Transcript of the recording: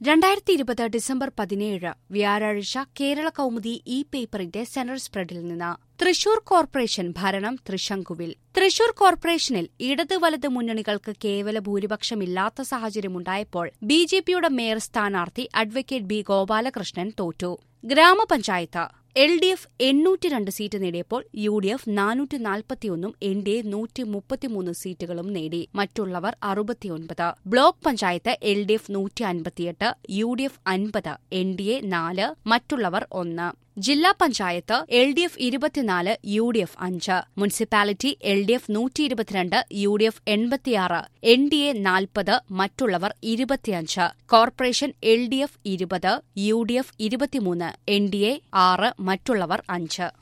രണ്ടായിരത്തി ഇരുപത് ഡിസംബർ പതിനേഴ് വ്യാഴാഴ്ച കേരള കൗമുദി ഇ പേപ്പറിന്റെ സെന്റർ സ്പ്രെഡിൽ നിന്ന് തൃശൂർ കോർപ്പറേഷൻ ഭരണം തൃശങ്കുവിൽ തൃശൂർ കോർപ്പറേഷനിൽ ഇടത് വലത് മുന്നണികൾക്ക് കേവല ഭൂരിപക്ഷമില്ലാത്ത സാഹചര്യമുണ്ടായപ്പോൾ ബി ജെ പിയുടെ മേയർ സ്ഥാനാർത്ഥി അഡ്വക്കേറ്റ് ബി ഗോപാലകൃഷ്ണൻ തോറ്റു ഗ്രാമപഞ്ചായത്ത് എൽ ഡി എഫ് എണ്ണൂറ്റി രണ്ട് സീറ്റ് നേടിയപ്പോൾ യു ഡി എഫ് നാനൂറ്റി നാൽപ്പത്തിയൊന്നും എൻ ഡി എ നൂറ്റി മുപ്പത്തിമൂന്ന് സീറ്റുകളും നേടി മറ്റുള്ളവർ അറുപത്തിയൊൻപത് block panchayat L D F നൂറ്റി അൻപത്തിയെട്ട് യു ഡി എഫ് അൻപത് എൻ ഡി എ നാല് മറ്റുള്ളവർ ഒന്ന് ജില്ലാ പഞ്ചായത്ത് എൽ ഡി എഫ് ഇരുപത്തിനാല് യു ഡി എഫ് അഞ്ച് മുനിസിപ്പാലിറ്റി എൽ ഡി എഫ് നൂറ്റി ഇരുപത്തിരണ്ട് യു ഡി എഫ് എൺപത്തിയാറ് എൻ ഡി എ നാൽപ്പത് മറ്റുള്ളവർ ഇരുപത്തിയഞ്ച് കോർപ്പറേഷൻ എൽ ഡി എഫ് ഇരുപത് യു ഡി എഫ് ഇരുപത്തിമൂന്ന് എൻ ഡി എ ആറ് മറ്റുള്ളവർ അഞ്ച്